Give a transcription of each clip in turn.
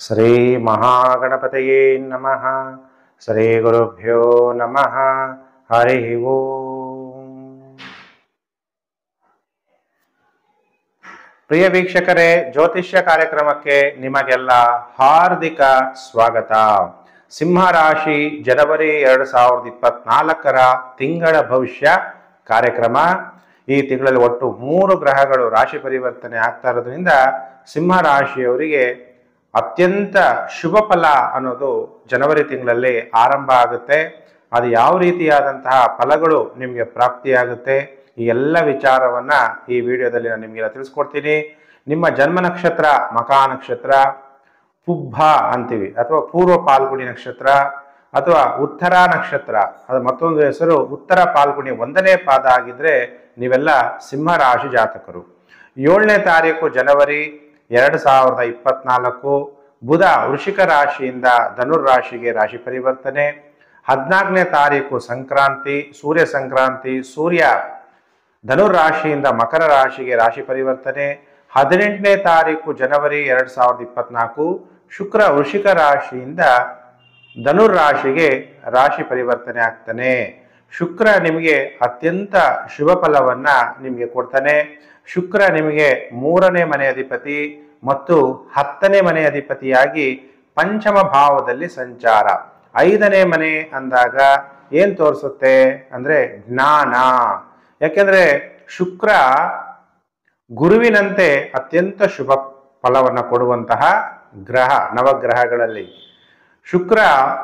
ಶ್ರೀ ಮಹಾಗಣಪತಯೇ ನಮಃ ಶ್ರೀ ಗುರುಭ್ಯೋ ನಮಃ ಹರಿ ಓಂ ಪ್ರಿಯ ವೀಕ್ಷಕರೇ ಜ್ಯೋತಿಷ್ಯ ಕಾರ್ಯಕ್ರಮಕ್ಕೆ ನಿಮಗೆಲ್ಲ ಹಾರ್ದಿಕ ಸ್ವಾಗತ ಸಿಂಹ ರಾಶಿ ಜನವರಿ ಎರಡು ಸಾವಿರದ ಇಪ್ಪತ್ನಾಲ್ಕರ ತಿಂಗಳ ಭವಿಷ್ಯ ಕಾರ್ಯಕ್ರಮ ಈ ತಿಂಗಳಲ್ಲಿ ಒಟ್ಟು ಮೂರು ಗ್ರಹಗಳು ರಾಶಿ ಪರಿವರ್ತನೆ ಆಗ್ತಾ ಇರೋದ್ರಿಂದ ಸಿಂಹ ರಾಶಿಯವರಿಗೆ ಅತ್ಯಂತ ಶುಭ ಫಲ ಅನ್ನೋದು ಜನವರಿ ತಿಂಗಳಲ್ಲಿ ಆರಂಭ ಆಗುತ್ತೆ ಅದು ಯಾವ ರೀತಿಯಾದಂತಹ ಫಲಗಳು ನಿಮಗೆ ಪ್ರಾಪ್ತಿಯಾಗುತ್ತೆ ಈ ಎಲ್ಲ ವಿಚಾರವನ್ನ ಈ ವಿಡಿಯೋದಲ್ಲಿ ನಾನು ನಿಮಗೆಲ್ಲ ತಿಳಿಸ್ಕೊಡ್ತೀನಿ ನಿಮ್ಮ ಜನ್ಮ ನಕ್ಷತ್ರ ಮಕಾ ನಕ್ಷತ್ರ ಪುಬ್ಬ ಅಂತೀವಿ ಅಥವಾ ಪೂರ್ವ ಪಾಲ್ಗುಣಿ ನಕ್ಷತ್ರ ಅಥವಾ ಉತ್ತರ ನಕ್ಷತ್ರ ಅದು ಮತ್ತೊಂದು ಹೆಸರು ಉತ್ತರ ಪಾಲ್ಗುಣಿ ಒಂದನೇ ಪಾದ ಆಗಿದ್ರೆ ನೀವೆಲ್ಲ ಸಿಂಹ ರಾಶಿ ಜಾತಕರು ಏಳನೇ ತಾರೀಕು ಜನವರಿ ಎರಡು ಸಾವಿರದ ಇಪ್ಪತ್ನಾಲ್ಕು ಬುಧ ವೃಷಿಕ ರಾಶಿಯಿಂದ ಧನುರ್ ರಾಶಿಗೆ ರಾಶಿ ಪರಿವರ್ತನೆ ಹದಿನಾಲ್ಕನೇ ತಾರೀಕು ಸಂಕ್ರಾಂತಿ ಸೂರ್ಯ ಸಂಕ್ರಾಂತಿ ಸೂರ್ಯ ಧನುರ್ ರಾಶಿಯಿಂದ ಮಕರ ರಾಶಿಗೆ ರಾಶಿ ಪರಿವರ್ತನೆ ಹದಿನೆಂಟನೇ ತಾರೀಕು ಜನವರಿ ಎರಡು ಸಾವಿರದ ಇಪ್ಪತ್ನಾಲ್ಕು ಶುಕ್ರ ವೃಷಿಕ ರಾಶಿಯಿಂದ ಧನುರ್ ರಾಶಿಗೆ ರಾಶಿ ಪರಿವರ್ತನೆ ಆಗ್ತಾನೆ ಶುಕ್ರ ನಿಮಗೆ ಅತ್ಯಂತ ಶುಭ ಫಲವನ್ನ ನಿಮಗೆ ಕೊಡ್ತಾನೆ ಶುಕ್ರ ನಿಮಗೆ ಮೂರನೇ ಮನೆ ಅಧಿಪತಿ ಮತ್ತು ಹತ್ತನೇ ಮನೆ ಅಧಿಪತಿಯಾಗಿ ಪಂಚಮ ಭಾವದಲ್ಲಿ ಸಂಚಾರ ಐದನೇ ಮನೆ ಅಂದಾಗ ಏನ್ ತೋರಿಸುತ್ತೆ ಅಂದ್ರೆ ಜ್ಞಾನ ಯಾಕೆಂದ್ರೆ ಶುಕ್ರ ಗುರುವಿನಂತೆ ಅತ್ಯಂತ ಶುಭ ಫಲವನ್ನು ಕೊಡುವಂತಹ ಗ್ರಹ ನವಗ್ರಹಗಳಲ್ಲಿ ಶುಕ್ರ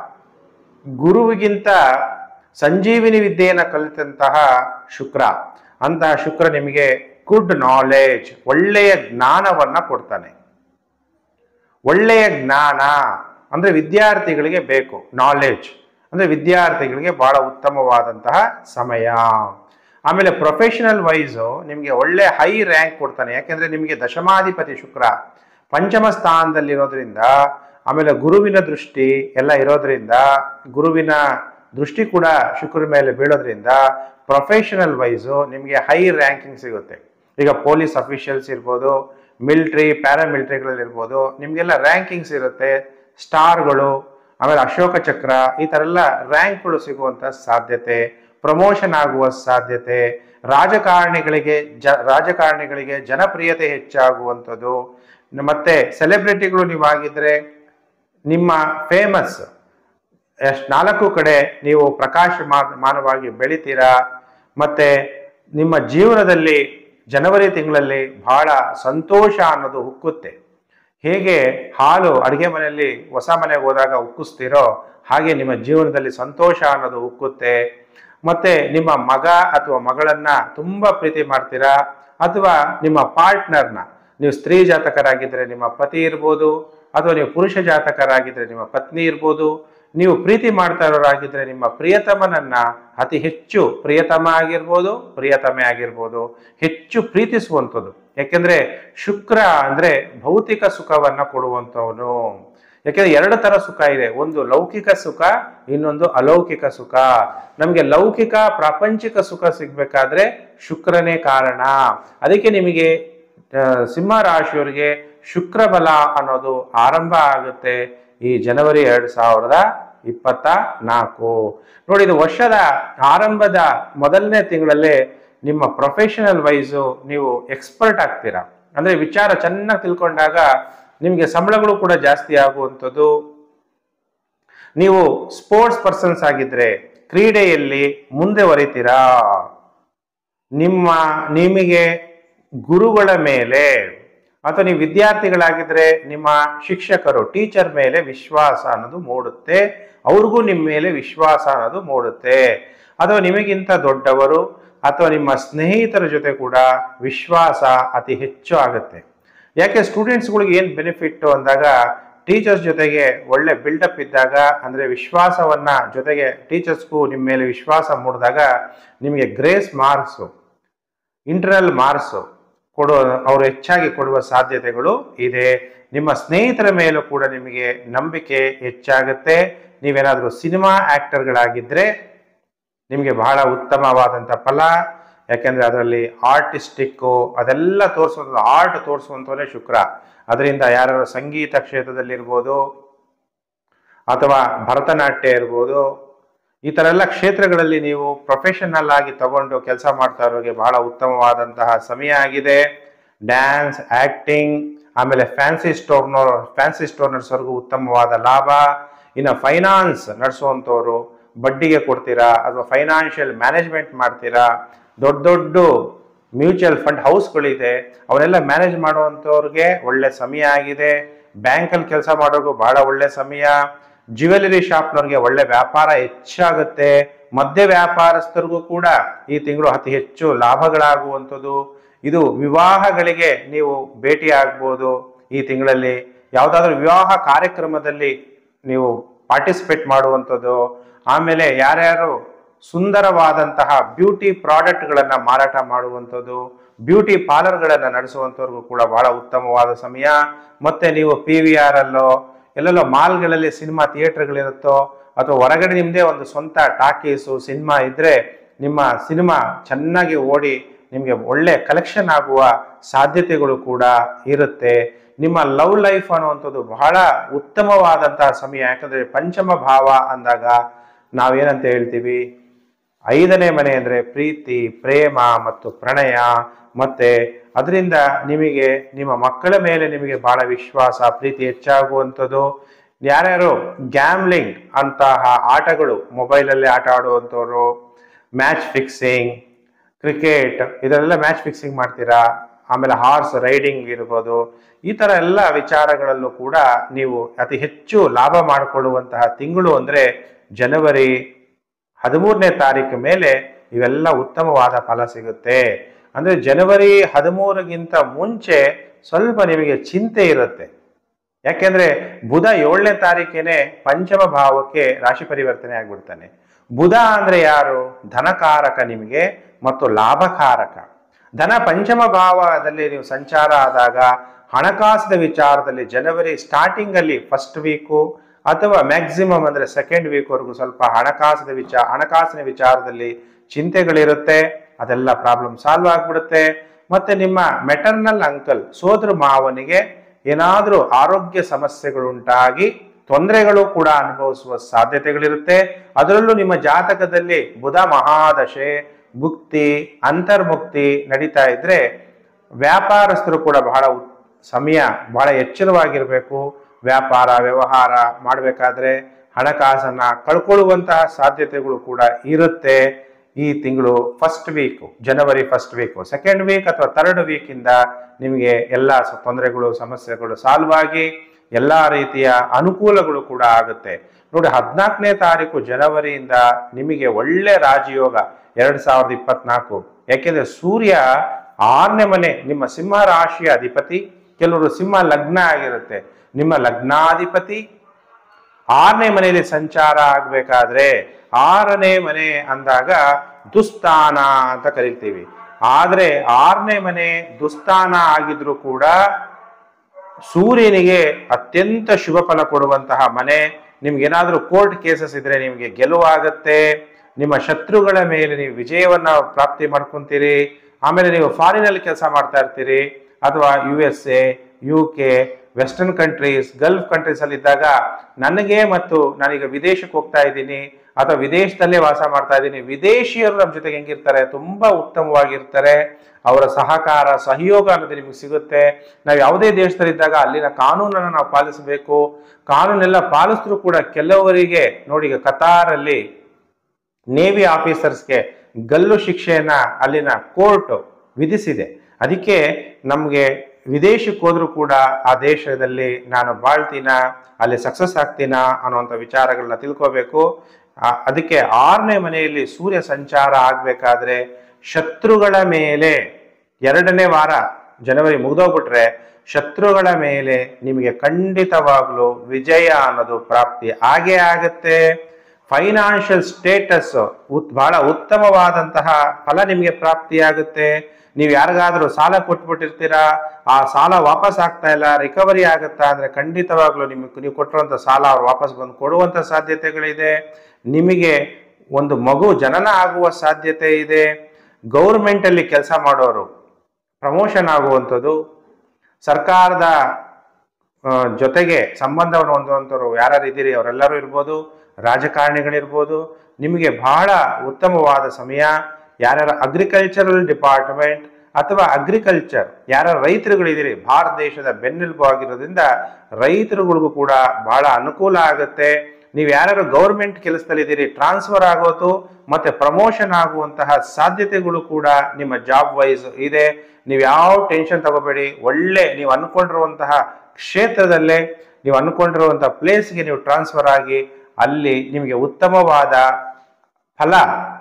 ಗುರುವಿಗಿಂತ ಸಂಜೀವಿನಿ ವಿದ್ಯೆಯನ್ನು ಕಲಿತಂತಹ ಶುಕ್ರ ಅಂತಹ ಶುಕ್ರ ನಿಮಗೆ ಗುಡ್ ನಾಲೆಜ್ ಒಳ್ಳೆಯ ಜ್ಞಾನವನ್ನ ಕೊಡ್ತಾನೆ ಒಳ್ಳೆಯ ಜ್ಞಾನ ಅಂದ್ರೆ ವಿದ್ಯಾರ್ಥಿಗಳಿಗೆ ಬೇಕು ನಾಲೆಜ್ ಅಂದ್ರೆ ವಿದ್ಯಾರ್ಥಿಗಳಿಗೆ ಬಹಳ ಉತ್ತಮವಾದಂತಹ ಸಮಯ ಆಮೇಲೆ ಪ್ರೊಫೆಷನಲ್ ವೈಸು ನಿಮಗೆ ಒಳ್ಳೆ ಹೈ ರ್ಯಾಂಕ್ ಕೊಡ್ತಾನೆ ಯಾಕೆಂದ್ರೆ ನಿಮಗೆ ದಶಮಾಧಿಪತಿ ಶುಕ್ರ ಪಂಚಮ ಸ್ಥಾನದಲ್ಲಿರೋದ್ರಿಂದ ಆಮೇಲೆ ಗುರುವಿನ ದೃಷ್ಟಿ ಎಲ್ಲ ಇರೋದ್ರಿಂದ ಗುರುವಿನ ದೃಷ್ಟಿ ಕೂಡ ಶುಕ್ರ ಮೇಲೆ ಬೀಳೋದ್ರಿಂದ ಪ್ರೊಫೆಷನಲ್ ವೈಸು ನಿಮಗೆ ಹೈ ರ್ಯಾಂಕಿಂಗ್ ಸಿಗುತ್ತೆ ಈಗ ಪೊಲೀಸ್ ಅಫಿಷಿಯಲ್ಸ್ ಇರ್ಬೋದು ಮಿಲ್ಟ್ರಿ ಪ್ಯಾರಾಮಿಲಿಟ್ರಿಗಳಲ್ಲಿ ಇರ್ಬೋದು ನಿಮಗೆಲ್ಲ ರ್ಯಾಂಕಿಂಗ್ಸ್ ಇರುತ್ತೆ ಸ್ಟಾರ್ಗಳು ಆಮೇಲೆ ಅಶೋಕ ಚಕ್ರ ಈ ಥರ ಎಲ್ಲ ರ್ಯಾಂಕ್ಗಳು ಸಿಗುವಂಥ ಸಾಧ್ಯತೆ ಪ್ರಮೋಷನ್ ಆಗುವ ಸಾಧ್ಯತೆ ರಾಜಕಾರಣಿಗಳಿಗೆ ಜ ರಾಜಕಾರಣಿಗಳಿಗೆ ಜನಪ್ರಿಯತೆ ಹೆಚ್ಚಾಗುವಂಥದ್ದು ಮತ್ತೆ ಸೆಲೆಬ್ರಿಟಿಗಳು ನೀವಾಗಿದ್ರೆ ನಿಮ್ಮ ಫೇಮಸ್ ಎಷ್ಟು ನಾಲ್ಕು ಕಡೆ ನೀವು ಪ್ರಕಾಶಮಾನವಾಗಿ ಬೆಳಿತೀರಾ ಮತ್ತೆ ನಿಮ್ಮ ಜೀವನದಲ್ಲಿ ಜನವರಿ ತಿಂಗಳಲ್ಲಿ ಬಹಳ ಸಂತೋಷ ಅನ್ನೋದು ಉಕ್ಕುತ್ತೆ ಹೇಗೆ ಹಾಲು ಅಡುಗೆ ಮನೆಯಲ್ಲಿ ಹೊಸ ಮನೆಗೆ ಹೋದಾಗ ಉಕ್ಕಿಸ್ತೀರೋ ಹಾಗೆ ನಿಮ್ಮ ಜೀವನದಲ್ಲಿ ಸಂತೋಷ ಅನ್ನೋದು ಉಕ್ಕುತ್ತೆ ಮತ್ತೆ ನಿಮ್ಮ ಮಗ ಅಥವಾ ಮಗಳನ್ನ ತುಂಬಾ ಪ್ರೀತಿ ಮಾಡ್ತೀರಾ ಅಥವಾ ನಿಮ್ಮ ಪಾರ್ಟ್ನರ್ನ ನೀವು ಸ್ತ್ರೀ ಜಾತಕರಾಗಿದ್ರೆ ನಿಮ್ಮ ಪತಿ ಇರ್ಬೋದು ಅಥವಾ ನೀವು ಪುರುಷ ಜಾತಕರಾಗಿದ್ರೆ ನಿಮ್ಮ ಪತ್ನಿ ಇರ್ಬೋದು ನೀವು ಪ್ರೀತಿ ಮಾಡ್ತಾ ಇರೋರಾಗಿದ್ರೆ ನಿಮ್ಮ ಪ್ರಿಯತಮನನ್ನ ಅತಿ ಹೆಚ್ಚು ಪ್ರಿಯತಮ ಆಗಿರ್ಬೋದು ಪ್ರಿಯತಮೆ ಆಗಿರ್ಬೋದು ಹೆಚ್ಚು ಪ್ರೀತಿಸುವಂಥದ್ದು ಯಾಕೆಂದ್ರೆ ಶುಕ್ರ ಅಂದ್ರೆ ಭೌತಿಕ ಸುಖವನ್ನ ಕೊಡುವಂಥವನು ಯಾಕೆಂದ್ರೆ ಎರಡು ತರ ಸುಖ ಇದೆ ಒಂದು ಲೌಕಿಕ ಸುಖ ಇನ್ನೊಂದು ಅಲೌಕಿಕ ಸುಖ ನಮಗೆ ಲೌಕಿಕ ಪ್ರಾಪಂಚಿಕ ಸುಖ ಸಿಗ್ಬೇಕಾದ್ರೆ ಶುಕ್ರನೇ ಕಾರಣ ಅದಕ್ಕೆ ನಿಮಗೆ ಸಿಂಹ ರಾಶಿಯವರಿಗೆ ಶುಕ್ರ ಬಲ ಅನ್ನೋದು ಆರಂಭ ಆಗುತ್ತೆ ಈ ಜನವರಿ ಎರಡು ಸಾವಿರದ ಇಪ್ಪತ್ತ ನಾಲ್ಕು ನೋಡಿ ಇದು ವರ್ಷದ ಆರಂಭದ ಮೊದಲನೇ ತಿಂಗಳಲ್ಲೇ ನಿಮ್ಮ ಪ್ರೊಫೆಷನಲ್ ವೈಸು ನೀವು ಎಕ್ಸ್ಪರ್ಟ್ ಆಗ್ತೀರಾ ಅಂದ್ರೆ ವಿಚಾರ ಚೆನ್ನಾಗಿ ತಿಳ್ಕೊಂಡಾಗ ನಿಮಗೆ ಸಂಬಳಗಳು ಕೂಡ ಜಾಸ್ತಿ ಆಗುವಂಥದ್ದು ನೀವು ಸ್ಪೋರ್ಟ್ಸ್ ಪರ್ಸನ್ಸ್ ಆಗಿದ್ರೆ ಕ್ರೀಡೆಯಲ್ಲಿ ಮುಂದೆ ಹೊರಿತೀರಾ ನಿಮ್ಮ ನಿಮಗೆ ಗುರುಗಳ ಮೇಲೆ ಅಥವಾ ನೀವು ವಿದ್ಯಾರ್ಥಿಗಳಾಗಿದ್ರೆ ನಿಮ್ಮ ಶಿಕ್ಷಕರು ಟೀಚರ್ ಮೇಲೆ ವಿಶ್ವಾಸ ಅನ್ನೋದು ಮೂಡುತ್ತೆ ಅವ್ರಿಗೂ ನಿಮ್ಮ ಮೇಲೆ ವಿಶ್ವಾಸ ಅನ್ನೋದು ಮೂಡುತ್ತೆ ಅಥವಾ ನಿಮಗಿಂತ ದೊಡ್ಡವರು ಅಥವಾ ನಿಮ್ಮ ಸ್ನೇಹಿತರ ಜೊತೆ ಕೂಡ ವಿಶ್ವಾಸ ಅತಿ ಹೆಚ್ಚು ಆಗುತ್ತೆ ಯಾಕೆ ಸ್ಟೂಡೆಂಟ್ಸ್ಗಳಿಗೆ ಏನು ಬೆನಿಫಿಟ್ ಅಂದಾಗ ಟೀಚರ್ಸ್ ಜೊತೆಗೆ ಒಳ್ಳೆ ಬಿಲ್ಡಪ್ ಇದ್ದಾಗ ಅಂದರೆ ವಿಶ್ವಾಸವನ್ನ ಜೊತೆಗೆ ಟೀಚರ್ಸ್ಗೂ ನಿಮ್ಮ ಮೇಲೆ ವಿಶ್ವಾಸ ಮೂಡಿದಾಗ ನಿಮಗೆ ಗ್ರೇಸ್ ಮಾರ್ಕ್ಸು ಇಂಟರ್ನಲ್ ಮಾರ್ಕ್ಸು ಕೊಡುವ ಅವರು ಹೆಚ್ಚಾಗಿ ಕೊಡುವ ಸಾಧ್ಯತೆಗಳು ಇದೆ ನಿಮ್ಮ ಸ್ನೇಹಿತರ ಮೇಲೂ ಕೂಡ ನಿಮಗೆ ನಂಬಿಕೆ ಹೆಚ್ಚಾಗುತ್ತೆ ನೀವೇನಾದರೂ ಸಿನಿಮಾ ಆಕ್ಟರ್ಗಳಾಗಿದ್ದರೆ ನಿಮಗೆ ಬಹಳ ಉತ್ತಮವಾದಂಥ ಫಲ ಯಾಕೆಂದ್ರೆ ಅದರಲ್ಲಿ ಆರ್ಟಿಸ್ಟಿಕ್ಕು ಅದೆಲ್ಲ ತೋರಿಸುವಂಥದ್ದು ಆರ್ಟ್ ತೋರಿಸುವಂಥವೇ ಶುಕ್ರ ಅದರಿಂದ ಯಾರ್ಯಾರು ಸಂಗೀತ ಕ್ಷೇತ್ರದಲ್ಲಿರ್ಬೋದು ಅಥವಾ ಭರತನಾಟ್ಯ ಇರ್ಬೋದು ಈ ಥರ ಎಲ್ಲ ಕ್ಷೇತ್ರಗಳಲ್ಲಿ ನೀವು ಪ್ರೊಫೆಷನಲ್ ಆಗಿ ತಗೊಂಡು ಕೆಲಸ ಮಾಡ್ತಾ ಇರೋರಿಗೆ ಬಹಳ ಉತ್ತಮವಾದಂತಹ ಸಮಯ ಆಗಿದೆ ಡ್ಯಾನ್ಸ್ ಆಕ್ಟಿಂಗ್ ಆಮೇಲೆ ಫ್ಯಾನ್ಸಿ ಸ್ಟೋರ್ನರ್ ಫ್ಯಾನ್ಸಿ ಸ್ಟೋರ್ ನಡೆಸೋರ್ಗೂ ಉತ್ತಮವಾದ ಲಾಭ ಇನ್ನು ಫೈನಾನ್ಸ್ ನಡೆಸುವಂಥವ್ರು ಬಡ್ಡಿಗೆ ಕೊಡ್ತೀರಾ ಅಥವಾ ಫೈನಾನ್ಷಿಯಲ್ ಮ್ಯಾನೇಜ್ಮೆಂಟ್ ಮಾಡ್ತೀರಾ ದೊಡ್ಡ ದೊಡ್ಡ ಮ್ಯೂಚುವಲ್ ಫಂಡ್ ಹೌಸ್ಗಳಿದೆ ಅವನ್ನೆಲ್ಲ ಮ್ಯಾನೇಜ್ ಮಾಡುವಂಥವ್ರಿಗೆ ಒಳ್ಳೆ ಸಮಯ ಆಗಿದೆ ಬ್ಯಾಂಕಲ್ಲಿ ಕೆಲಸ ಮಾಡೋರ್ಗೂ ಬಹಳ ಒಳ್ಳೆ ಸಮಯ ಜ್ಯುವೆಲರಿ ಶಾಪ್ನವ್ರಿಗೆ ಒಳ್ಳೆ ವ್ಯಾಪಾರ ಹೆಚ್ಚಾಗುತ್ತೆ ಮಧ್ಯ ವ್ಯಾಪಾರಸ್ಥರಿಗೂ ಕೂಡ ಈ ತಿಂಗಳು ಅತಿ ಹೆಚ್ಚು ಲಾಭಗಳಾಗುವಂಥದ್ದು ಇದು ವಿವಾಹಗಳಿಗೆ ನೀವು ಭೇಟಿ ಆಗ್ಬೋದು ಈ ತಿಂಗಳಲ್ಲಿ ಯಾವುದಾದ್ರೂ ವಿವಾಹ ಕಾರ್ಯಕ್ರಮದಲ್ಲಿ ನೀವು ಪಾರ್ಟಿಸಿಪೇಟ್ ಮಾಡುವಂಥದ್ದು ಆಮೇಲೆ ಯಾರ್ಯಾರು ಸುಂದರವಾದಂತಹ ಬ್ಯೂಟಿ ಪ್ರಾಡಕ್ಟ್ಗಳನ್ನು ಮಾರಾಟ ಮಾಡುವಂಥದ್ದು ಬ್ಯೂಟಿ ಪಾರ್ಲರ್ಗಳನ್ನು ನಡೆಸುವಂಥವ್ರಿಗೂ ಕೂಡ ಬಹಳ ಉತ್ತಮವಾದ ಸಮಯ ಮತ್ತೆ ನೀವು ಪಿ ವಿ ಆರ್ ಅಲ್ಲೋ ಎಲ್ಲೆಲ್ಲೋ ಮಾಲ್ಗಳಲ್ಲಿ ಸಿನಿಮಾ ಥಿಯೇಟರ್ಗಳಿರುತ್ತೋ ಅಥವಾ ಹೊರಗಡೆ ನಿಮ್ಮದೇ ಒಂದು ಸ್ವಂತ ಟಾಕೀಸು ಸಿನಿಮಾ ಇದ್ರೆ ನಿಮ್ಮ ಸಿನಿಮಾ ಚೆನ್ನಾಗಿ ಓಡಿ ನಿಮಗೆ ಒಳ್ಳೆ ಕಲೆಕ್ಷನ್ ಆಗುವ ಸಾಧ್ಯತೆಗಳು ಕೂಡ ಇರುತ್ತೆ ನಿಮ್ಮ ಲವ್ ಲೈಫ್ ಅನ್ನುವಂಥದ್ದು ಬಹಳ ಉತ್ತಮವಾದಂತಹ ಸಮಯ ಯಾಕಂದ್ರೆ ಪಂಚಮ ಭಾವ ಅಂದಾಗ ನಾವೇನಂತ ಹೇಳ್ತೀವಿ ಐದನೇ ಮನೆ ಅಂದರೆ ಪ್ರೀತಿ ಪ್ರೇಮ ಮತ್ತು ಪ್ರಣಯ ಮತ್ತೆ ಅದರಿಂದ ನಿಮಗೆ ನಿಮ್ಮ ಮಕ್ಕಳ ಮೇಲೆ ನಿಮಗೆ ಬಹಳ ವಿಶ್ವಾಸ ಪ್ರೀತಿ ಹೆಚ್ಚಾಗುವಂಥದ್ದು ಯಾರ್ಯಾರು ಗ್ಯಾಮ್ಲಿಂಗ್ ಅಂತಹ ಆಟಗಳು ಮೊಬೈಲಲ್ಲಿ ಆಟ ಆಡುವಂಥವ್ರು ಮ್ಯಾಚ್ ಫಿಕ್ಸಿಂಗ್ ಕ್ರಿಕೆಟ್ ಇದರೆಲ್ಲ ಮ್ಯಾಚ್ ಫಿಕ್ಸಿಂಗ್ ಮಾಡ್ತೀರಾ ಆಮೇಲೆ ಹಾರ್ಸ್ ರೈಡಿಂಗ್ ಇರ್ಬೋದು ಈ ಥರ ಎಲ್ಲ ವಿಚಾರಗಳಲ್ಲೂ ಕೂಡ ನೀವು ಅತಿ ಹೆಚ್ಚು ಲಾಭ ಮಾಡಿಕೊಳ್ಳುವಂತಹ ತಿಂಗಳು ಅಂದರೆ ಜನವರಿ ಹದಿಮೂರನೇ ತಾರೀಕು ಮೇಲೆ ಇವೆಲ್ಲ ಉತ್ತಮವಾದ ಫಲ ಸಿಗುತ್ತೆ ಅಂದರೆ ಜನವರಿ ಹದಿಮೂರಗಿಂತ ಮುಂಚೆ ಸ್ವಲ್ಪ ನಿಮಗೆ ಚಿಂತೆ ಇರುತ್ತೆ ಯಾಕೆಂದ್ರೆ ಬುಧ ಏಳನೇ ತಾರೀಕೇನೆ ಪಂಚಮ ಭಾವಕ್ಕೆ ರಾಶಿ ಪರಿವರ್ತನೆ ಆಗ್ಬಿಡ್ತಾನೆ ಬುಧ ಅಂದ್ರೆ ಯಾರು ಧನಕಾರಕ ನಿಮಗೆ ಮತ್ತು ಲಾಭಕಾರಕ ಧನ ಪಂಚಮ ಭಾವದಲ್ಲಿ ನೀವು ಸಂಚಾರ ಆದಾಗ ಹಣಕಾಸಿನ ವಿಚಾರದಲ್ಲಿ ಜನವರಿ ಸ್ಟಾರ್ಟಿಂಗ್ ಅಲ್ಲಿ ಫಸ್ಟ್ ವೀಕು ಅಥವಾ ಮ್ಯಾಕ್ಸಿಮಮ್ ಅಂದ್ರೆ ಸೆಕೆಂಡ್ ವೀಕ್ ವರೆಗೂ ಸ್ವಲ್ಪ ಹಣಕಾಸಿನ ವಿಚಾರ ಹಣಕಾಸಿನ ವಿಚಾರದಲ್ಲಿ ಚಿಂತೆಗಳಿರುತ್ತೆ ಅದೆಲ್ಲ ಪ್ರಾಬ್ಲಮ್ ಸಾಲ್ವ್ ಆಗ್ಬಿಡುತ್ತೆ ಮತ್ತೆ ನಿಮ್ಮ ಮೆಟರ್ನಲ್ ಅಂಕಲ್ ಸೋದರ ಮಾವನಿಗೆ ಏನಾದರೂ ಆರೋಗ್ಯ ಸಮಸ್ಯೆಗಳುಂಟಾಗಿ ತೊಂದರೆಗಳು ಕೂಡ ಅನುಭವಿಸುವ ಸಾಧ್ಯತೆಗಳಿರುತ್ತೆ ಅದರಲ್ಲೂ ನಿಮ್ಮ ಜಾತಕದಲ್ಲಿ ಬುಧ ಮಹಾದಶೆ ಮುಕ್ತಿ ಅಂತರ್ಮುಕ್ತಿ ನಡೀತಾ ಇದ್ರೆ ವ್ಯಾಪಾರಸ್ಥರು ಕೂಡ ಬಹಳ ಉತ್- ಸಮಯ ಬಹಳ ಎಚ್ಚರವಾಗಿರಬೇಕು ವ್ಯಾಪಾರ ವ್ಯವಹಾರ ಮಾಡಬೇಕಾದ್ರೆ ಹಣಕಾಸನ್ನ ಕಳ್ಕೊಳ್ಳುವಂತಹ ಸಾಧ್ಯತೆಗಳು ಕೂಡ ಇರುತ್ತೆ ಈ ತಿಂಗಳು ಫಸ್ಟ್ ವೀಕ್ ಜನವರಿ ಫಸ್ಟ್ ವೀಕ್ ಸೆಕೆಂಡ್ ವೀಕ್ ಅಥವಾ ಥರ್ಡ್ ವೀಕ್ ಇಂದ ನಿಮಗೆ ಎಲ್ಲ ಸ- ತೊಂದರೆಗಳು ಸಮಸ್ಯೆಗಳು ಸಾಲ್ವ್ ಆಗಿ ಎಲ್ಲಾ ರೀತಿಯ ಅನುಕೂಲಗಳು ಕೂಡ ಆಗುತ್ತೆ ನೋಡಿ ಹದಿನಾಲ್ಕನೇ ತಾರೀಕು ಜನವರಿಯಿಂದ ನಿಮಗೆ ಒಳ್ಳೆ ರಾಜಯೋಗ ಎರಡ್ ಸಾವಿರದ ಇಪ್ಪತ್ನಾಲ್ಕು ಯಾಕೆಂದ್ರೆ ಸೂರ್ಯ ಆರನೇ ಮನೆ ನಿಮ್ಮ ಸಿಂಹ ರಾಶಿಯ ಅಧಿಪತಿ ಕೆಲವರು ಸಿಂಹ ಲಗ್ನ ಆಗಿರುತ್ತೆ ನಿಮ್ಮ ಲಗ್ನಾಧಿಪತಿ ಆರನೇ ಮನೆಯಲ್ಲಿ ಸಂಚಾರ ಆಗ್ಬೇಕಾದ್ರೆ ಆರನೇ ಮನೆ ಅಂದಾಗ ದುಸ್ಥಾನ ಅಂತ ಕರಿತೀವಿ ಆದ್ರೆ ಆರನೇ ಮನೆ ದುಸ್ಥಾನ ಆಗಿದ್ರು ಕೂಡ ಸೂರ್ಯನಿಗೆ ಅತ್ಯಂತ ಶುಭ ಫಲ ಕೊಡುವಂತಹ ಮನೆ ನಿಮ್ಗೆ ಏನಾದ್ರೂ ಕೋರ್ಟ್ ಕೇಸಸ್ ಇದ್ರೆ ನಿಮಗೆ ಗೆಲುವಾಗತ್ತೆ ನಿಮ್ಮ ಶತ್ರುಗಳ ಮೇಲೆ ನೀವು ವಿಜಯವನ್ನ ಪ್ರಾಪ್ತಿ ಮಾಡ್ಕೊಂತೀರಿ ಆಮೇಲೆ ನೀವು ಫಾರಿನಲ್ಲಿ ಕೆಲಸ ಮಾಡ್ತಾ ಇರ್ತೀರಿ ಅಥವಾ U S A U K western countries Gulf countries ಅಲ್ಲಿ ಇದ್ದಾಗ ನನಗೆ ಮತ್ತು ನಾನೀಗ ವಿದೇಶಕ್ಕೆ ಹೋಗ್ತಾ ಇದ್ದೀನಿ ಅಥವಾ ವಿದೇಶದಲ್ಲೇ ವಾಸ ಮಾಡ್ತಾ ಇದ್ದೀನಿ ವಿದೇಶಿಯರು ನಮ್ಮ ಜೊತೆಗೆ ಹೆಂಗಿರ್ತಾರೆ ತುಂಬಾ ಉತ್ತಮವಾಗಿರ್ತಾರೆ ಅವರ ಸಹಕಾರ ಸಹಯೋಗ ಅನ್ನೋದು ನಿಮಗೆ ಸಿಗುತ್ತೆ ನಾವು ಯಾವುದೇ ದೇಶದಲ್ಲಿದ್ದಾಗ ಅಲ್ಲಿನ ಕಾನೂನನ್ನು ನಾವು ಪಾಲಿಸಬೇಕು ಕಾನೂನೆಲ್ಲ ಪಾಲಿಸಿದ್ರು ಕೂಡ ಕೆಲವರಿಗೆ ನೋಡಿ ಈಗ ಕತಾರಲ್ಲಿ ನೇವಿ ಆಫೀಸರ್ಸ್ಗೆ ಗಲ್ಲು ಶಿಕ್ಷೆಯನ್ನ ಅಲ್ಲಿನ ಕೋರ್ಟ್ ವಿಧಿಸಿದೆ ಅದಕ್ಕೆ ನಮಗೆ ವಿದೇಶಕ್ಕೆ ಹೋದ್ರೂ ಕೂಡ ಆ ದೇಶದಲ್ಲಿ ನಾನು ಬಾಳ್ತೀನ ಅಲ್ಲಿ ಸಕ್ಸಸ್ ಆಗ್ತೀನಾ ಅನ್ನುವಂಥ ವಿಚಾರಗಳನ್ನ ತಿಳ್ಕೋಬೇಕು ಆ, ಅದಕ್ಕೆ ಆರನೇ ಮನೆಯಲ್ಲಿ ಸೂರ್ಯ ಸಂಚಾರ ಆಗ್ಬೇಕಾದ್ರೆ ಶತ್ರುಗಳ ಮೇಲೆ ಎರಡನೇ ವಾರ ಜನವರಿ ಮುಗ್ದೋಗ್ಬಿಟ್ರೆ ಶತ್ರುಗಳ ಮೇಲೆ ನಿಮಗೆ ಖಂಡಿತವಾಗ್ಲೂ ವಿಜಯ ಅನ್ನೋದು ಪ್ರಾಪ್ತಿ ಆಗೇ ಆಗತ್ತೆ ಫೈನಾನ್ಷಿಯಲ್ ಸ್ಟೇಟಸ್ ಉತ್ ಬಹಳ ಉತ್ತಮವಾದಂತಹ ಫಲ ನಿಮಗೆ ಪ್ರಾಪ್ತಿಯಾಗುತ್ತೆ ನೀವು ಯಾರಿಗಾದ್ರೂ ಸಾಲ ಕೊಟ್ಬಿಟ್ಟಿರ್ತೀರಾ ಆ ಸಾಲ ವಾಪಸ್ ಆಗ್ತಾ ಇಲ್ಲ ರಿಕವರಿ ಆಗುತ್ತಾ ಅಂದ್ರೆ ಖಂಡಿತವಾಗ್ಲೂ ನಿಮಗೆ ನೀವು ಕೊಟ್ಟಿರುವಂತ ಸಾಲ ಅವ್ರು ವಾಪಸ್ ಬಂದು ಕೊಡುವಂತ ಸಾಧ್ಯತೆಗಳಿದೆ ನಿಮಗೆ ಒಂದು ಮಗು ಜನನ ಆಗುವ ಸಾಧ್ಯತೆ ಇದೆ ಗೌರ್ಮೆಂಟಲ್ಲಿ ಕೆಲಸ ಮಾಡೋರು ಪ್ರಮೋಷನ್ ಆಗುವಂಥದ್ದು ಸರ್ಕಾರದ ಆ, ಜೊತೆಗೆ ಸಂಬಂಧವನ್ನು ಹೊಂದುವಂಥವ್ರು ಯಾರ್ಯಾರು ಇದ್ದೀರಿ ಅವರೆಲ್ಲರೂ ಇರ್ಬೋದು ರಾಜಕಾರಣಿಗಳಿರ್ಬೋದು ನಿಮಗೆ ಬಹಳ ಉತ್ತಮವಾದ ಸಮಯ ಯಾರ್ಯಾರ ಅಗ್ರಿಕಲ್ಚರಲ್ ಡಿಪಾರ್ಟ್ಮೆಂಟ್ ಅಥವಾ ಅಗ್ರಿಕಲ್ಚರ್ ಯಾರ ರೈತರುಗಳಿದ್ದೀರಿ ಭಾರತ ದೇಶದ ಬೆನ್ನೆಲುಬು ಆಗಿರೋದ್ರಿಂದ ರೈತರುಗಳಿಗೂ ಕೂಡ ಬಹಳ ಅನುಕೂಲ ಆಗುತ್ತೆ ನೀವು ಯಾರ್ಯಾರು ಗೌರ್ಮೆಂಟ್ ಕೆಲಸದಲ್ಲಿದ್ದೀರಿ ಟ್ರಾನ್ಸ್ಫರ್ ಆಗೋದು ಮತ್ತೆ ಪ್ರಮೋಷನ್ ಆಗುವಂತಹ ಸಾಧ್ಯತೆಗಳು ಕೂಡ ನಿಮ್ಮ ಜಾಬ್ ವೈಸ್ ಇದೆ ನೀವು ಯಾವ ಟೆನ್ಷನ್ ತಗೋಬೇಡಿ ಒಳ್ಳೆ ನೀವು ಅನ್ಕೊಂಡಿರುವಂತಹ ಕ್ಷೇತ್ರದಲ್ಲೇ ನೀವು ಅನ್ಕೊಂಡಿರುವಂತಹ ಪ್ಲೇಸ್ಗೆ ನೀವು ಟ್ರಾನ್ಸ್ಫರ್ ಆಗಿ ಅಲ್ಲಿ ನಿಮಗೆ ಉತ್ತಮವಾದ ಫಲ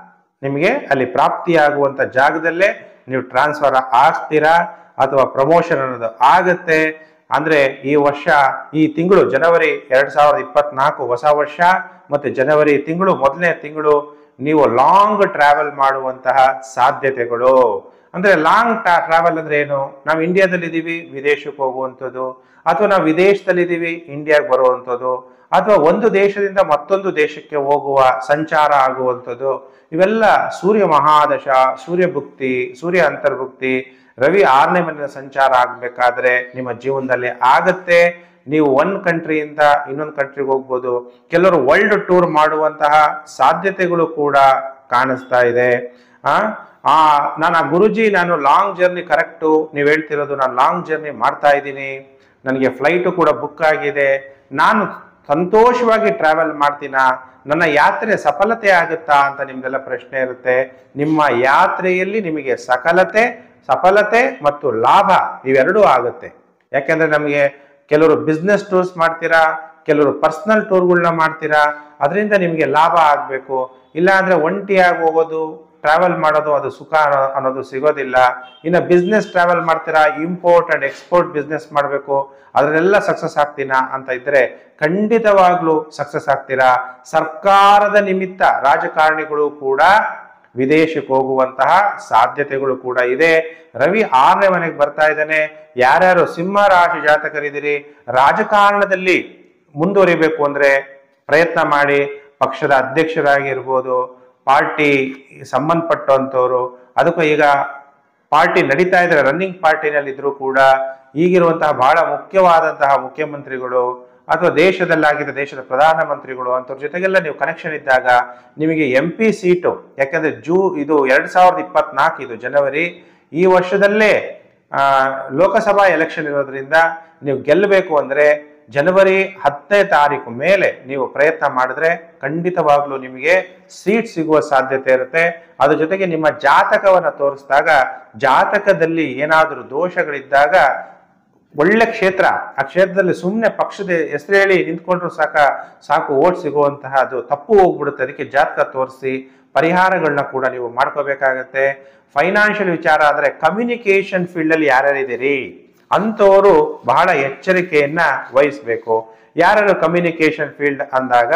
ನಿಮಗೆ ಅಲ್ಲಿ ಪ್ರಾಪ್ತಿಯಾಗುವಂತ ಜಾಗದಲ್ಲೇ ನೀವು ಟ್ರಾನ್ಸ್ಫರ್ ಆಗ್ತೀರಾ ಅಥವಾ ಪ್ರಮೋಷನ್ ಅನ್ನೋದು ಆಗತ್ತೆ ಅಂದ್ರೆ ಈ ವರ್ಷ ಈ ತಿಂಗಳು ಜನವರಿ ಎರಡ್ ಸಾವಿರದ ಇಪ್ಪತ್ನಾಲ್ಕು ಹೊಸ ವರ್ಷ ಮತ್ತೆ ಜನವರಿ ತಿಂಗಳು ಮೊದಲನೇ ತಿಂಗಳು ನೀವು ಲಾಂಗ್ ಟ್ರಾವೆಲ್ ಮಾಡುವಂತಹ ಸಾಧ್ಯತೆಗಳು ಅಂದ್ರೆ ಲಾಂಗ್ ಟ್ರಾವೆಲ್ ಅಂದ್ರೆ ಏನು ನಾವು ಇಂಡಿಯಾದಲ್ಲಿ ಇದೀವಿ ವಿದೇಶಕ್ಕೆ ಹೋಗುವಂಥದ್ದು ಅಥವಾ ನಾವು ವಿದೇಶದಲ್ಲಿ ಇದೀವಿ ಇಂಡಿಯಾಗೆ ಬರುವಂಥದ್ದು ಅಥವಾ ಒಂದು ದೇಶದಿಂದ ಮತ್ತೊಂದು ದೇಶಕ್ಕೆ ಹೋಗುವ ಸಂಚಾರ ಆಗುವಂಥದ್ದು ಇವೆಲ್ಲ ಸೂರ್ಯ ಮಹಾದಶ ಸೂರ್ಯ ಭುಕ್ತಿ ಸೂರ್ಯ ಅಂತರ್ಭುಕ್ತಿ ರವಿ ಆರನೇ ಮನೆಯ ಸಂಚಾರ ಆಗ್ಬೇಕಾದ್ರೆ ನಿಮ್ಮ ಜೀವನದಲ್ಲಿ ಆಗತ್ತೆ ನೀವು ಒಂದ್ ಕಂಟ್ರಿಯಿಂದ ಇನ್ನೊಂದು ಕಂಟ್ರಿಗೆ ಹೋಗ್ಬೋದು ಕೆಲವರು ವರ್ಲ್ಡ್ ಟೂರ್ ಮಾಡುವಂತಹ ಸಾಧ್ಯತೆಗಳು ಕೂಡ ಕಾಣಿಸ್ತಾ ಇದೆ ಆ ಆ ನಾನು ಆ ಗುರುಜಿ ನಾನು ಲಾಂಗ್ ಜರ್ನಿ ಕರೆಕ್ಟು ನೀವು ಹೇಳ್ತಿರೋದು ನಾನು ಲಾಂಗ್ ಜರ್ನಿ ಮಾಡ್ತಾ ಇದ್ದೀನಿ ನನಗೆ ಫ್ಲೈಟು ಕೂಡ ಬುಕ್ ಆಗಿದೆ ನಾನು ಸಂತೋಷವಾಗಿ ಟ್ರಾವೆಲ್ ಮಾಡ್ತೀನಾ ನನ್ನ ಯಾತ್ರೆ ಸಫಲತೆ ಆಗುತ್ತಾ ಅಂತ ನಿಮ್ದೆಲ್ಲ ಪ್ರಶ್ನೆ ಇರುತ್ತೆ ನಿಮ್ಮ ಯಾತ್ರೆಯಲ್ಲಿ ನಿಮಗೆ ಸಕಲತೆ ಸಫಲತೆ ಮತ್ತು ಲಾಭ ಇವೆರಡೂ ಆಗುತ್ತೆ ಯಾಕೆಂದ್ರೆ ನಮಗೆ ಕೆಲವರು ಬಿಸ್ನೆಸ್ ಟೂರ್ಸ್ ಮಾಡ್ತೀರಾ ಕೆಲವರು ಪರ್ಸನಲ್ ಟೂರ್ಗಳನ್ನ ಮಾಡ್ತೀರಾ ಅದರಿಂದ ನಿಮಗೆ ಲಾಭ ಆಗಬೇಕು ಇಲ್ಲ ಅಂದ್ರೆ ಒಂಟಿಯಾಗಿ ಹೋಗೋದು ಟ್ರಾವೆಲ್ ಮಾಡೋದು ಅದು ಸುಖ ಅನ್ನೋ- ಅನ್ನೋದು ಸಿಗೋದಿಲ್ಲ ಇನ್ನು ಬಿಸ್ನೆಸ್ ಟ್ರಾವೆಲ್ ಮಾಡ್ತೀರಾ ಇಂಪೋರ್ಟ್ ಅಂಡ್ ಎಕ್ಸ್ಪೋರ್ಟ್ ಬಿಸ್ನೆಸ್ ಮಾಡಬೇಕು ಅದನ್ನೆಲ್ಲ ಸಕ್ಸಸ್ ಆಗ್ತೀನಾ ಅಂತ ಇದ್ರೆ ಖಂಡಿತವಾಗ್ಲೂ ಸಕ್ಸಸ್ ಆಗ್ತೀರಾ ಸರ್ಕಾರದ ನಿಮಿತ್ತ ರಾಜಕಾರಣಿಗಳು ಕೂಡ ವಿದೇಶಕ್ಕೆ ಹೋಗುವಂತಹ ಸಾಧ್ಯತೆಗಳು ಕೂಡ ಇದೆ ರವಿ ಆರನೇ ಮನೆಗೆ ಬರ್ತಾ ಇದ್ದಾನೆ ಯಾರ್ಯಾರು ಸಿಂಹ ರಾಶಿ ಜಾತಕರಿದ್ದೀರಿ ರಾಜಕಾರಣದಲ್ಲಿ ಮುಂದುವರಿಬೇಕು ಅಂದ್ರೆ ಪ್ರಯತ್ನ ಮಾಡಿ ಪಕ್ಷದ ಅಧ್ಯಕ್ಷರಾಗಿರ್ಬೋದು ಪಾರ್ಟಿ ಸಂಬಂಧಪಟ್ಟಂಥವ್ರು ಅದಕ್ಕೂ ಈಗ ಪಾರ್ಟಿ ನಡೀತಾ ಇದ್ರೆ ರನ್ನಿಂಗ್ ಪಾರ್ಟಿನಲ್ಲಿ ಇದ್ರೂ ಕೂಡ ಈಗಿರುವಂತಹ ಬಹಳ ಮುಖ್ಯವಾದಂತಹ ಮುಖ್ಯಮಂತ್ರಿಗಳು ಅಥವಾ ದೇಶದಲ್ಲಾಗಿದ್ದ ದೇಶದ ಪ್ರಧಾನಮಂತ್ರಿಗಳು ಅಂಥವ್ರ ಜೊತೆಗೆಲ್ಲ ನೀವು ಕನೆಕ್ಷನ್ ಇದ್ದಾಗ ನಿಮಗೆ ಎಂ ಪಿ ಸೀಟು ಯಾಕಂದ್ರೆ ಜೂ ಇದು ಎರಡ್ ಸಾವಿರದ ಇಪ್ಪತ್ನಾಲ್ಕು ಇದು ಜನವರಿ ಈ ವರ್ಷದಲ್ಲೇ ಆ, ಲೋಕಸಭಾ ಎಲೆಕ್ಷನ್ ಇರೋದ್ರಿಂದ ನೀವು ಗೆಲ್ಲಬೇಕು ಅಂದ್ರೆ ಜನವರಿ ಹತ್ತನೇ ತಾರೀಕು ಮೇಲೆ ನೀವು ಪ್ರಯತ್ನ ಮಾಡಿದ್ರೆ ಖಂಡಿತವಾಗ್ಲೂ ನಿಮಗೆ ಸೀಟ್ ಸಿಗುವ ಸಾಧ್ಯತೆ ಇರುತ್ತೆ ಅದ್ರ ಜೊತೆಗೆ ನಿಮ್ಮ ಜಾತಕವನ್ನ ತೋರಿಸಿದಾಗ ಜಾತಕದಲ್ಲಿ ಏನಾದರೂ ದೋಷಗಳಿದ್ದಾಗ ಒಳ್ಳೆ ಕ್ಷೇತ್ರ ಆ ಕ್ಷೇತ್ರದಲ್ಲಿ ಸುಮ್ಮನೆ ಪಕ್ಷದ ಹೆಸರು ಹೇಳಿ ನಿಂತ್ಕೊಂಡ್ರು ಸಾಕ ಸಾಕು ಓಟ್ ಸಿಗುವಂತಹ ಅದು ತಪ್ಪು ಹೋಗ್ಬಿಡುತ್ತೆ ಅದಕ್ಕೆ ಜಾತಕ ತೋರಿಸಿ ಪರಿಹಾರಗಳನ್ನ ಕೂಡ ನೀವು ಮಾಡ್ಕೋಬೇಕಾಗತ್ತೆ ಫೈನಾನ್ಷಿಯಲ್ ವಿಚಾರ ಅಂದ್ರೆ ಕಮ್ಯುನಿಕೇಶನ್ ಫೀಲ್ಡ್ ಅಲ್ಲಿ ಯಾರ್ಯಾರಿದ್ದೀರಿ ಅಂಥವರು ಬಹಳ ಎಚ್ಚರಿಕೆಯನ್ನ ವಹಿಸ್ಬೇಕು ಯಾರ್ಯಾರು ಕಮ್ಯುನಿಕೇಶನ್ ಫೀಲ್ಡ್ ಅಂದಾಗ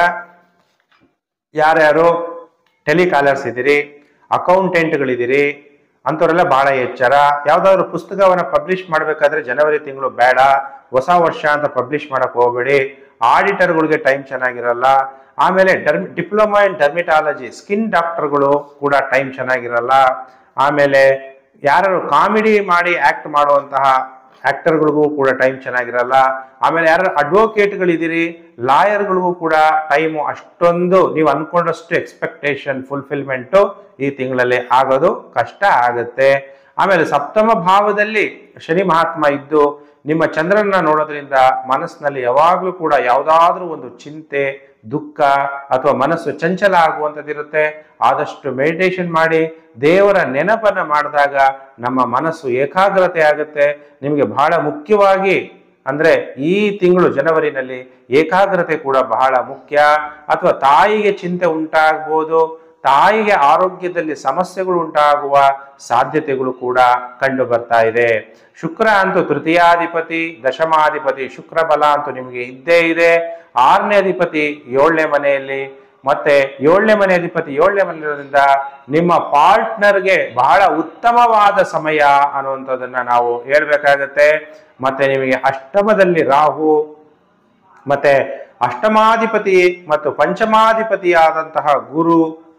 ಯಾರ್ಯಾರು ಟೆಲಿಕಾಲರ್ಸ್ ಇದ್ದೀರಿ ಅಕೌಂಟೆಂಟ್ಗಳಿದ್ದೀರಿ ಅಂಥವರೆಲ್ಲ ಬಹಳ ಎಚ್ಚರ ಯಾವ್ದಾದ್ರು ಪುಸ್ತಕವನ್ನ ಪಬ್ಲಿಷ್ ಮಾಡ್ಬೇಕಾದ್ರೆ ಜನವರಿ ತಿಂಗಳು ಬೇಡ ಹೊಸ ವರ್ಷ ಅಂತ ಪಬ್ಲಿಷ್ ಮಾಡಕ್ ಹೋಗ್ಬೇಡಿ ಆಡಿಟರ್ಗಳಿಗೆ ಟೈಮ್ ಚೆನ್ನಾಗಿರಲ್ಲ ಆಮೇಲೆ ಡರ್ಮಿ ಡಿಪ್ಲೊಮಾ ಇನ್ ಡರ್ಮಿಟಾಲಜಿ ಸ್ಕಿನ್ ಡಾಕ್ಟರ್ಗಳು ಕೂಡ ಟೈಮ್ ಚೆನ್ನಾಗಿರಲ್ಲ ಆಮೇಲೆ ಯಾರು ಕಾಮಿಡಿ ಮಾಡಿ ಆಕ್ಟ್ ಮಾಡುವಂತಹ ಆಕ್ಟರ್ಗಳಿಗೂ ಕೂಡ ಟೈಮ್ ಚೆನ್ನಾಗಿರಲ್ಲ ಆಮೇಲೆ ಯಾರು ಅಡ್ವೊಕೇಟ್ಗಳಿದ್ದೀರಿ ಲಾಯರ್ಗಳಿಗೂ ಕೂಡ ಟೈಮು ಅಷ್ಟೊಂದು ನೀವು ಅನ್ಕೊಂಡಷ್ಟು ಎಕ್ಸ್ಪೆಕ್ಟೇಷನ್ ಫುಲ್ಫಿಲ್ಮೆಂಟು ಈ ತಿಂಗಳಲ್ಲಿ ಆಗೋದು ಕಷ್ಟ ಆಗುತ್ತೆ ಆಮೇಲೆ ಸಪ್ತಮ ಭಾವದಲ್ಲಿ ಶನಿ ಮಹಾತ್ಮ ಇದ್ದು ನಿಮ್ಮ ಚಂದ್ರನ ನೋಡೋದ್ರಿಂದ ಮನಸ್ಸಿನಲ್ಲಿ ಯಾವಾಗಲೂ ಕೂಡ ಯಾವುದಾದ್ರೂ ಒಂದು ಚಿಂತೆ ದುಃಖ ಅಥವಾ ಮನಸ್ಸು ಚಂಚಲ ಆಗುವಂಥದ್ದಿರುತ್ತೆ ಆದಷ್ಟು ಮೆಡಿಟೇಷನ್ ಮಾಡಿ ದೇವರ ನೆನಪನ್ನ ಮಾಡಿದಾಗ ನಮ್ಮ ಮನಸ್ಸು ಏಕಾಗ್ರತೆ ಆಗುತ್ತೆ ನಿಮಗೆ ಬಹಳ ಮುಖ್ಯವಾಗಿ ಅಂದ್ರೆ ಈ ತಿಂಗಳು ಜನವರಿನಲ್ಲಿ ಏಕಾಗ್ರತೆ ಕೂಡ ಬಹಳ ಮುಖ್ಯ ಅಥವಾ ತಾಯಿಗೆ ಚಿಂತೆ ಉಂಟಾಗ್ಬೋದು ತಾಯಿಗೆ ಆರೋಗ್ಯದಲ್ಲಿ ಸಮಸ್ಯೆಗಳು ಉಂಟಾಗುವ ಸಾಧ್ಯತೆಗಳು ಕೂಡ ಕಂಡು ಬರ್ತಾ ಇದೆ ಶುಕ್ರ ಅಂತೂ ತೃತೀಯಾಧಿಪತಿ ದಶಮಾಧಿಪತಿ ಶುಕ್ರ ಬಲ ಅಂತೂ ನಿಮಗೆ ಇದ್ದೇ ಇದೆ ಆರನೇ ಅಧಿಪತಿ ಏಳನೇ ಮನೆಯಲ್ಲಿ ಮತ್ತೆ ಏಳನೇ ಮನೆ ಅಧಿಪತಿ ಏಳನೇ ಮನೆಯಿರೋದ್ರಿಂದ ನಿಮ್ಮ ಪಾರ್ಟ್ನರ್ಗೆ ಬಹಳ ಉತ್ತಮವಾದ ಸಮಯ ಅನ್ನುವಂಥದ್ದನ್ನ ನಾವು ಹೇಳ್ಬೇಕಾಗತ್ತೆ ಮತ್ತೆ ನಿಮಗೆ ಅಷ್ಟಮದಲ್ಲಿ ರಾಹು ಮತ್ತೆ ಅಷ್ಟಮಾಧಿಪತಿ ಮತ್ತು ಪಂಚಮಾಧಿಪತಿಯಾದಂತಹ ಗುರು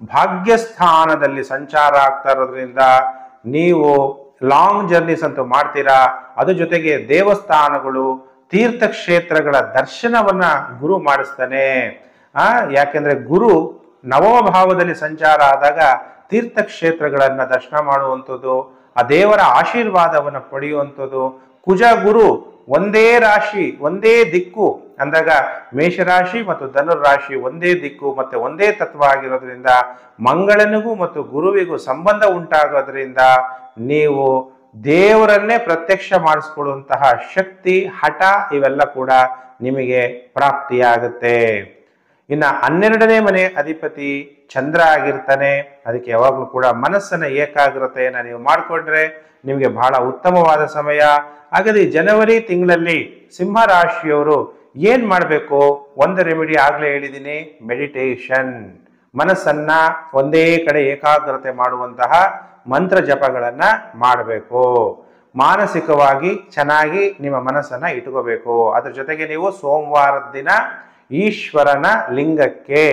ಭಾಗ್ಯಸ್ಥಾನದಲ್ಲಿ ಸಂಚಾರ ಆಗ್ತಾ ಇರೋದ್ರಿಂದ ನೀವು ಲಾಂಗ್ ಜರ್ನೀಸ್ ಅಂತೂ ಮಾಡ್ತೀರಾ ಅದ್ರ ಜೊತೆಗೆ ದೇವಸ್ಥಾನಗಳು ತೀರ್ಥಕ್ಷೇತ್ರಗಳ ದರ್ಶನವನ್ನ ಗುರು ಮಾಡಿಸ್ತಾನೆ ಆ ಯಾಕೆಂದ್ರೆ ಗುರು ನವಮ ಭಾವದಲ್ಲಿ ಸಂಚಾರ ಆದಾಗ ತೀರ್ಥಕ್ಷೇತ್ರಗಳನ್ನ ದರ್ಶನ ಮಾಡುವಂಥದ್ದು ಆ ದೇವರ ಆಶೀರ್ವಾದವನ್ನು ಪಡೆಯುವಂಥದ್ದು ಕುಜ ಗುರು ಒಂದೇ ರಾಶಿ ಒಂದೇ ದಿಕ್ಕು ಅಂದಾಗ ಮೇಷರಾಶಿ ಮತ್ತು ಧನುರ್ ರಾಶಿ ಒಂದೇ ದಿಕ್ಕು ಮತ್ತೆ ಒಂದೇ ತತ್ವ ಆಗಿರೋದ್ರಿಂದ ಮಂಗಳನಿಗೂ ಮತ್ತು ಗುರುವಿಗೂ ಸಂಬಂಧ ಉಂಟಾಗೋದ್ರಿಂದ ನೀವು ದೇವರನ್ನೇ ಪ್ರತ್ಯಕ್ಷ ಮಾಡಿಸ್ಕೊಳ್ಳುವಂತಹ ಶಕ್ತಿ ಹಠ ಇವೆಲ್ಲ ಕೂಡ ನಿಮಗೆ ಪ್ರಾಪ್ತಿಯಾಗುತ್ತೆ ಇನ್ನು ಹನ್ನೆರಡನೇ ಮನೆ ಅಧಿಪತಿ ಚಂದ್ರ ಆಗಿರ್ತಾನೆ ಅದಕ್ಕೆ ಯಾವಾಗಲೂ ಕೂಡ ಮನಸ್ಸನ್ನ ಏಕಾಗ್ರತೆಯನ್ನ ನೀವು ಮಾಡಿಕೊಂಡ್ರೆ ನಿಮಗೆ ಬಹಳ ಉತ್ತಮವಾದ ಸಮಯ ಹಾಗಾದ್ರೆ ಈ ಜನವರಿ ತಿಂಗಳಲ್ಲಿ ಸಿಂಹ ರಾಶಿಯವರು ಏನ್ ಮಾಡಬೇಕು ಒಂದು ರೆಮಿಡಿ ಆಗ್ಲೇ ಹೇಳಿದ್ದೀನಿ ಮೆಡಿಟೇಷನ್ ಮನಸ್ಸನ್ನ ಒಂದೇ ಕಡೆ ಏಕಾಗ್ರತೆ ಮಾಡುವಂತಹ ಮಂತ್ರ ಜಪಗಳನ್ನ ಮಾಡಬೇಕು ಮಾನಸಿಕವಾಗಿ ಚೆನ್ನಾಗಿ ನಿಮ್ಮ ಮನಸ್ಸನ್ನ ಇಟ್ಕೋಬೇಕು ಅದ್ರ ಜೊತೆಗೆ ನೀವು ಸೋಮವಾರದ ದಿನ ಈಶ್ವರನ ಲಿಂಗಕ್ಕೆ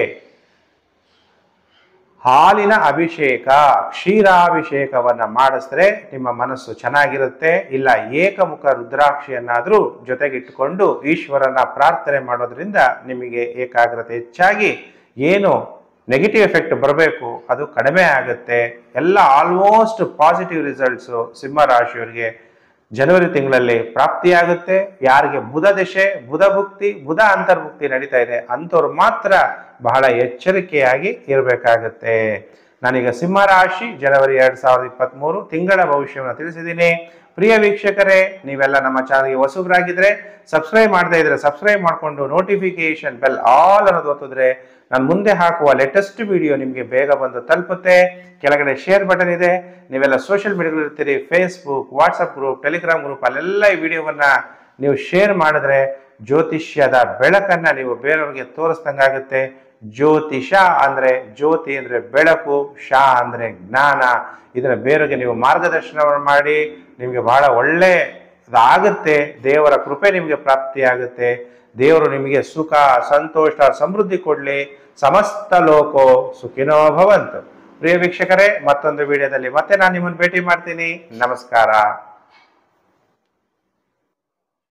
ಹಾಲಿನ ಅಭಿಷೇಕ ಕ್ಷೀರಾಭಿಷೇಕವನ್ನ ಮಾಡಿಸಿದ್ರೆ ನಿಮ್ಮ ಮನಸ್ಸು ಚೆನ್ನಾಗಿರುತ್ತೆ ಇಲ್ಲ ಏಕಮುಖ ರುದ್ರಾಕ್ಷಿಯನ್ನಾದ್ರೂ ಜೊತೆಗಿಟ್ಟುಕೊಂಡು ಈಶ್ವರನ ಪ್ರಾರ್ಥನೆ ಮಾಡೋದ್ರಿಂದ ನಿಮಗೆ ಏಕಾಗ್ರತೆ ಹೆಚ್ಚಾಗಿ ಏನು ನೆಗೆಟಿವ್ ಎಫೆಕ್ಟ್ ಬರಬೇಕು ಅದು ಕಡಿಮೆ ಆಗುತ್ತೆ ಎಲ್ಲ ಆಲ್ಮೋಸ್ಟ್ ಪಾಸಿಟಿವ್ ರಿಸಲ್ಟ್ಸು ಸಿಂಹ ರಾಶಿಯವರಿಗೆ ಜನವರಿ ತಿಂಗಳಲ್ಲಿ ಪ್ರಾಪ್ತಿಯಾಗುತ್ತೆ ಯಾರಿಗೆ ಬುಧ ದಶೆ ಬುಧ ಭುಕ್ತಿ ಬುಧ ಅಂತರ್ಭುಕ್ತಿ ನಡೀತಾ ಇದೆ ಅಂಥವ್ರು ಮಾತ್ರ ಬಹಳ ಎಚ್ಚರಿಕೆಯಾಗಿ ಇರಬೇಕಾಗತ್ತೆ ನಾನೀಗ ಸಿಂಹ ರಾಶಿ ಜನವರಿ ಎರಡ್ ಸಾವಿರದ ಇಪ್ಪತ್ತ್ಮೂರು ತಿಂಗಳ ಭವಿಷ್ಯವನ್ನು ತಿಳಿಸಿದ್ದೀನಿ ಪ್ರಿಯ ವೀಕ್ಷಕರೇ ನೀವೆಲ್ಲ ನಮ್ಮ ಚಾನಲ್ಗೆ ಹೊಸಬ್ರಾಗಿದ್ರೆ ಸಬ್ಸ್ಕ್ರೈಬ್ ಮಾಡದೇ ಇದ್ರೆ ಸಬ್ಸ್ಕ್ರೈಬ್ ಮಾಡಿಕೊಂಡು ನೋಟಿಫಿಕೇಶನ್ ಬೆಲ್ ಆಲ್ ಅನ್ನೋದು ಒತ್ತಿದ್ರೆ ನಾನು ಮುಂದೆ ಹಾಕುವ ಲೇಟೆಸ್ಟ್ ವಿಡಿಯೋ ನಿಮಗೆ ಬೇಗ ಬಂದು ತಲುಪುತ್ತೆ ಕೆಳಗಡೆ ಶೇರ್ ಬಟನ್ ಇದೆ ನೀವೆಲ್ಲ ಸೋಷಿಯಲ್ ಮೀಡಿಯಾಗಳು ಇರ್ತೀರಿ Facebook WhatsApp group Telegram group ಅಲ್ಲೆಲ್ಲ ಈ ವಿಡಿಯೋವನ್ನ ನೀವು ಶೇರ್ ಮಾಡಿದ್ರೆ ಜ್ಯೋತಿಷ್ಯದ ಬೆಳಕನ್ನ ನೀವು ಬೇರೆಯವ್ರಿಗೆ ತೋರಿಸ್ದಂಗಾಗುತ್ತೆ ಜ್ಯೋತಿಷ ಅಂದ್ರೆ ಜ್ಯೋತಿ ಅಂದ್ರೆ ಬೆಳಕು ಶಾ ಅಂದ್ರೆ ಜ್ಞಾನ ಇದನ್ನ ಬೇರೆಗೆ ನೀವು ಮಾರ್ಗದರ್ಶನವನ್ನು ಮಾಡಿ ನಿಮಗೆ ಬಹಳ ಒಳ್ಳೆ ಆಗುತ್ತೆ ದೇವರ ಕೃಪೆ ನಿಮಗೆ ಪ್ರಾಪ್ತಿಯಾಗುತ್ತೆ ದೇವರು ನಿಮಗೆ ಸುಖ ಸಂತೋಷ ಸಮೃದ್ಧಿ ಕೊಡ್ಲಿ ಸಮಸ್ತ ಲೋಕೋ ಸುಖಿನೋ ಭವಂತು ಪ್ರಿಯ ವೀಕ್ಷಕರೇ ಮತ್ತೊಂದು ವಿಡಿಯೋದಲ್ಲಿ ಮತ್ತೆ ನಾನು ನಿಮ್ಮನ್ನು ಭೇಟಿ ಮಾಡ್ತೀನಿ ನಮಸ್ಕಾರ